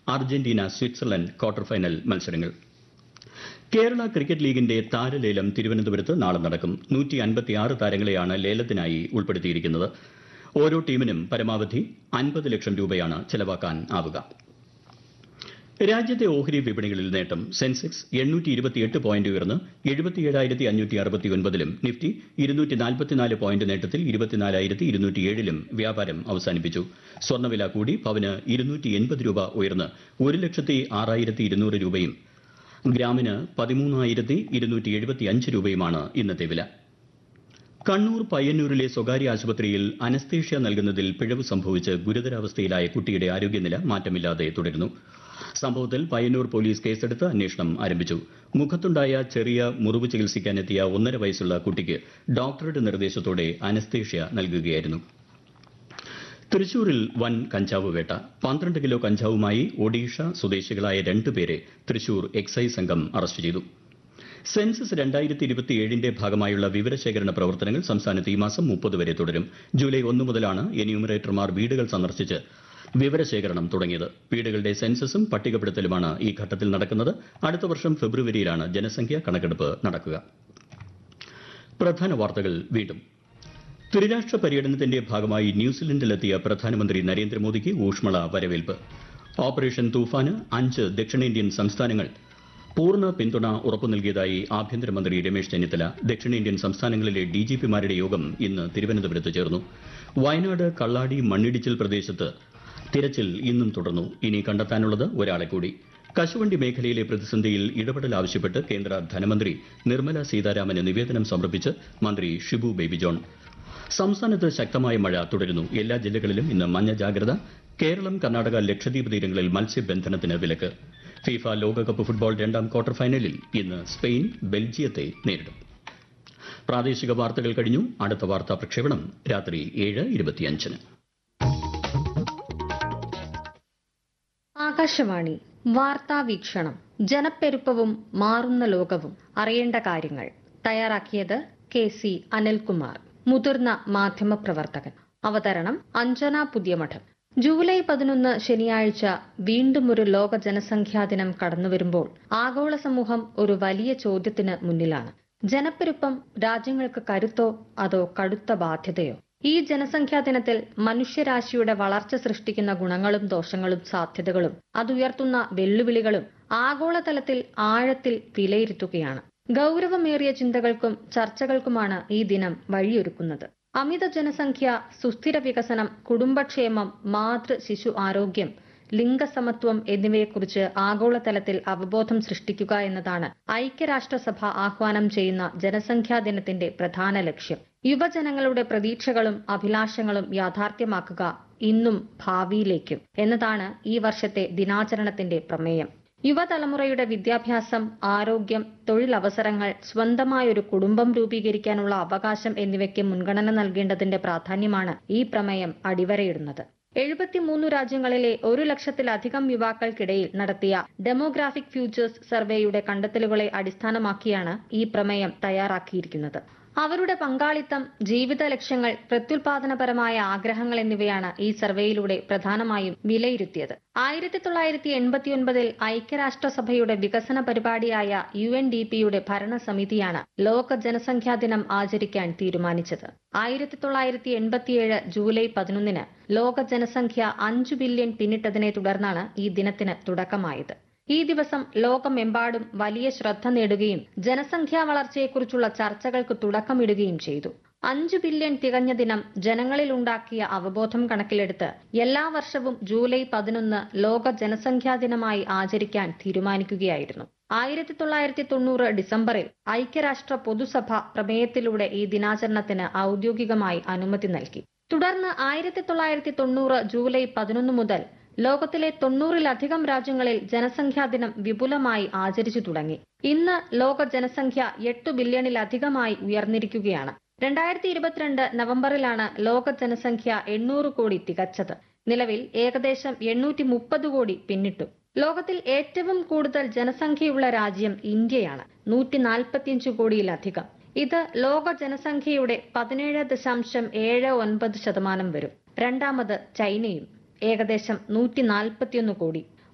Argentina Switzerland quarter final മത്സരങ്ങൾ Kerala cricket ലീഗിന്റെ താരലേലം തിരുവനന്തപുരത്ത് നാളെ നടക്കും നൂറ്റി അൻപത്തിയാറ് താരങ്ങളെയാണ് ലേലത്തിനായി ഉൾപ്പെടുത്തിയിരിക്കുന്നത് ഓരോ ടീമിനും പരമാവധി അൻപത് ലക്ഷം രൂപയാണ് ചെലവാക്കാൻ ആവുക രാജ്യത്തെ ഓഹരി വിപണികളിൽ നേട്ടം സെൻസെക്സ് എണ്ണൂറ്റി ഇരുപത്തിയെട്ട് പോയിന്റ് ഉയർന്ന് എഴുപത്തിയേഴായിരത്തി അഞ്ഞൂറ്റി അറുപത്തി ഒൻപതിലും നിഫ്റ്റി ഇരുന്നൂറ്റി നാൽപ്പത്തിനാല് പോയിന്റ് നേട്ടത്തിൽ ഇരുപത്തിനാലായിരത്തി ഇരുന്നൂറ്റിയേഴിലും വ്യാപാരം അവസാനിപ്പിച്ചു സ്വർണ്ണവില കൂടി പവന് ഇരുന്നൂറ്റി എൺപത് രൂപ ഉയർന്ന് ഒരു ലക്ഷത്തി ആറായിരത്തി ഇരുന്നൂറ് രൂപയും ഗ്രാമിന് പതിമൂന്നായിരത്തി ഇരുന്നൂറ്റി എഴുപത്തി അഞ്ച് രൂപയുമാണ് ഇന്നത്തെ വില കണ്ണൂർ പയ്യന്നൂരിലെ സ്വകാര്യ ആശുപത്രിയിൽ അനസ്തേഷ്യ നൽകുന്നതിൽ പിഴവ് സംഭവിച്ച് ഗുരുതരാവസ്ഥയിലായ കുട്ടിയുടെ ആരോഗ്യനില മാറ്റമില്ലാതെ തുടരുന്നു സംഭവത്തിൽ പയ്യന്നൂർ പോലീസ് കേസെടുത്ത് അന്വേഷണം ആരംഭിച്ചു മുഖത്തുണ്ടായ ചെറിയ മുറിവ് ചികിത്സിക്കാനെത്തിയ ഒന്നര വയസ്സുള്ള കുട്ടിക്ക് ഡോക്ടറുടെ നിർദ്ദേശത്തോടെ അനസ്തേഷ്യ നൽകുകയായിരുന്നു തൃശൂരിൽ വൻ കഞ്ചാവ് വേട്ട പന്ത്രണ്ട് കിലോ കഞ്ചാവുമായി ഒഡീഷ സ്വദേശികളായ രണ്ടുപേരെ തൃശൂർ എക്സൈസ് സംഘം അറസ്റ്റ് ചെയ്തു സെൻസസ് രണ്ടായിരത്തി ഇരുപത്തിയേഴിന്റെ ഭാഗമായുള്ള വിവരശേഖരണ പ്രവർത്തനങ്ങൾ സംസ്ഥാനത്ത് ഈ മാസം മുപ്പത് വരെ തുടരും ജൂലൈ ഒന്ന് മുതലാണ് എന്യൂമറേറ്റർമാർ വീടുകൾ സന്ദർശിച്ച് വിവരശേഖരണം തുടങ്ങിയത് വീടുകളുടെ സെൻസസും പട്ടികപ്പെടുത്തലുമാണ് ഈ ഘട്ടത്തിൽ നടക്കുന്നത് അടുത്ത വർഷം ഫെബ്രുവരിയിലാണ് ജനസംഖ്യാ കണക്കെടുപ്പ് നടക്കുക പ്രധാന വാർത്തകൾ വീണ്ടും ത്രിരാഷ്ട്ര പര്യടനത്തിന്റെ ഭാഗമായി ന്യൂസിലൻഡിലെത്തിയ പ്രധാനമന്ത്രി നരേന്ദ്രമോദിക്ക് ഊഷ്മള വരവേൽപ്പ് ഓപ്പറേഷൻ തൂഫാന് അഞ്ച് ദക്ഷിണേന്ത്യൻ സംസ്ഥാനങ്ങൾ പൂർണ്ണ പിന്തുണ ഉറപ്പു നൽകിയതായി ആഭ്യന്തരമന്ത്രി രമേശ് ചെന്നിത്തല ദക്ഷിണേന്ത്യൻ സംസ്ഥാനങ്ങളിലെ ഡിജിപിമാരുടെ യോഗം ഇന്ന് തിരുവനന്തപുരത്ത് ചേർന്നു വയനാട് കള്ളാടി മണ്ണിടിച്ചിൽ പ്രദേശത്ത് തിരച്ചിൽ ഇന്നും തുടർന്നു ഇനി കണ്ടെത്താനുള്ളത് ഒരാളെ കൂടി കശുവണ്ടി മേഖലയിലെ പ്രതിസന്ധിയിൽ ഇടപെടൽ ആവശ്യപ്പെട്ട് കേന്ദ്ര ധനമന്ത്രി നിർമ്മല സീതാരാമന് നിവേദനം സമർപ്പിച്ച് മന്ത്രി ഷിബു ബേബി ജോൺ സംസ്ഥാനത്ത് ശക്തമായ മഴ തുടരുന്നു എല്ലാ ജില്ലകളിലും ഇന്ന് മഞ്ഞ ജാഗ്രത കേരളം കർണാടക ലക്ഷദ്വീപ് തീരങ്ങളിൽ മത്സ്യബന്ധനത്തിന് വിലക്ക് ഫിഫ ലോകകപ്പ് ഫുട്ബോൾ രണ്ടാം ക്വാർട്ടർ ഫൈനലിൽ ഇന്ന് സ്പെയിൻ ബെൽജിയത്തെ നേരിടും പ്രാദേശിക വാർത്തകൾ കഴിഞ്ഞു അടുത്ത വാർത്താ പ്രക്ഷേപണം രാത്രി ഏഴ് ഇരുപത്തിയഞ്ചിന് ആകാശവാണി വാർത്താ വീക്ഷണം ജനപ്പെരുപ്പവും മാറുന്ന ലോകവും അറിയേണ്ട കാര്യങ്ങൾ തയ്യാറാക്കിയത് കെ സി അനിൽകുമാർ മുതിർന്ന മാധ്യമപ്രവർത്തകൻ അവതരണം അഞ്ജന പുതിയമഠം ജൂലൈ പതിനൊന്ന് ശനിയാഴ്ച വീണ്ടും ഒരു ലോക ജനസംഖ്യാ ദിനം കടന്നുവരുമ്പോൾ ആഗോള സമൂഹം ഒരു വലിയ ചോദ്യത്തിന് മുന്നിലാണ് ജനപ്പെരുപ്പം രാജ്യങ്ങൾക്ക് കരുത്തോ അതോ കടുത്ത ബാധ്യതയോ ഈ ജനസംഖ്യാ ദിനത്തിൽ മനുഷ്യരാശിയുടെ വളർച്ച സൃഷ്ടിക്കുന്ന ഗുണങ്ങളും ദോഷങ്ങളും സാധ്യതകളും അതുയർത്തുന്ന വെല്ലുവിളികളും ആഗോളതലത്തിൽ ആഴത്തിൽ വിലയിരുത്തുകയാണ് ഗൗരവമേറിയ ചിന്തകൾക്കും ചർച്ചകൾക്കുമാണ് ഈ ദിനം വഴിയൊരുക്കുന്നത് അമിത ജനസംഖ്യ സുസ്ഥിര വികസനം കുടുംബക്ഷേമം മാതൃ ശിശു ആരോഗ്യം ലിംഗസമത്വം എന്നിവയെക്കുറിച്ച് ആഗോളതലത്തിൽ അവബോധം സൃഷ്ടിക്കുക എന്നതാണ് ഐക്യരാഷ്ട്രസഭ ആഹ്വാനം ചെയ്യുന്ന ജനസംഖ്യാ ദിനത്തിന്റെ പ്രധാന ലക്ഷ്യം യുവജനങ്ങളുടെ പ്രതീക്ഷകളും അഭിലാഷങ്ങളും യാഥാർത്ഥ്യമാക്കുക ഇന്നും ഭാവിയിലേക്കും എന്നതാണ് ഈ വർഷത്തെ ദിനാചരണത്തിന്റെ പ്രമേയം യുവതലമുറയുടെ വിദ്യാഭ്യാസം ആരോഗ്യം തൊഴിലവസരങ്ങൾ സ്വന്തമായൊരു കുടുംബം രൂപീകരിക്കാനുള്ള അവകാശം എന്നിവയ്ക്ക് മുൻഗണന നൽകേണ്ടതിന്റെ പ്രാധാന്യമാണ് ഈ പ്രമേയം അടിവരയിടുന്നത് എഴുപത്തിമൂന്ന് രാജ്യങ്ങളിലെ ഒരു ലക്ഷത്തിലധികം യുവാക്കൾക്കിടയിൽ നടത്തിയ ഡെമോഗ്രാഫിക് ഫ്യൂച്ചേഴ്സ് സർവേയുടെ കണ്ടെത്തലുകളെ അടിസ്ഥാനമാക്കിയാണ് ഈ പ്രമേയം തയ്യാറാക്കിയിരിക്കുന്നത് അവരുടെ പങ്കാളിത്തം ജീവിത ലക്ഷ്യങ്ങൾ പ്രത്യുൽപാദനപരമായ ആഗ്രഹങ്ങൾ എന്നിവയാണ് ഈ സർവേയിലൂടെ പ്രധാനമായും വിലയിരുത്തിയത് ആയിരത്തി തൊള്ളായിരത്തി എൺപത്തിയൊൻപതിൽ ഐക്യരാഷ്ട്രസഭയുടെ വികസന പരിപാടിയായ യു എൻ ഡി പിയുടെ ഭരണസമിതിയാണ് ലോക ജനസംഖ്യാ ദിനം ആചരിക്കാൻ തീരുമാനിച്ചത് ആയിരത്തി തൊള്ളായിരത്തി എൺപത്തിയേഴ് ജൂലൈ പതിനൊന്നിന് ലോക ജനസംഖ്യ അഞ്ചു ബില്യൺ പിന്നിട്ടതിനെ തുടർന്നാണ് ഈ ദിനത്തിന് തുടക്കമായത് ഈ ദിവസം ലോകമെമ്പാടും വലിയ ശ്രദ്ധ നേടുകയും ജനസംഖ്യാ വളർച്ചയെക്കുറിച്ചുള്ള ചർച്ചകൾക്ക് തുടക്കമിടുകയും ചെയ്തു അഞ്ചു ബില്യൺ തികഞ്ഞ ദിനം ജനങ്ങളിൽ ഉണ്ടാക്കിയ അവബോധം കണക്കിലെടുത്ത് എല്ലാ വർഷവും ജൂലൈ പതിനൊന്ന് ലോക ജനസംഖ്യാ ദിനമായി ആചരിക്കാൻ തീരുമാനിക്കുകയായിരുന്നു ആയിരത്തി തൊള്ളായിരത്തി തൊണ്ണൂറ് ഡിസംബറിൽ ഐക്യരാഷ്ട്ര പൊതുസഭ പ്രമേയത്തിലൂടെ ഈ ദിനാചരണത്തിന് ഔദ്യോഗികമായി അനുമതി നൽകി തുടർന്ന് ആയിരത്തി തൊള്ളായിരത്തി തൊണ്ണൂറ് ജൂലൈ പതിനൊന്ന് മുതൽ ലോകത്തിലെ തൊണ്ണൂറിലധികം രാജ്യങ്ങളിൽ ജനസംഖ്യാ ദിനം വിപുലമായി ആചരിച്ചു തുടങ്ങി ഇന്ന് ലോക ജനസംഖ്യ എട്ട് ബില്യണിലധികമായി ഉയർന്നിരിക്കുകയാണ് രണ്ടായിരത്തി ഇരുപത്തിരണ്ട് നവംബറിലാണ് ലോക ജനസംഖ്യ എണ്ണൂറ് കോടി തികച്ചത് നിലവിൽ ഏകദേശം എണ്ണൂറ്റി മുപ്പത് കോടി പിന്നിട്ടു ലോകത്തിൽ ഏറ്റവും കൂടുതൽ ജനസംഖ്യയുള്ള രാജ്യം ഇന്ത്യയാണ് നൂറ്റി നാൽപ്പത്തിയഞ്ച് കോടിയിലധികം ഇത് ലോക ജനസംഖ്യയുടെ പതിനേഴ് ദശാംശം ഏഴ് ഒൻപത് ശതമാനം വരും രണ്ടാമത് ചൈനയും ഏകദേശം നൂറ്റി നാൽപ്പത്തിയൊന്ന് കോടി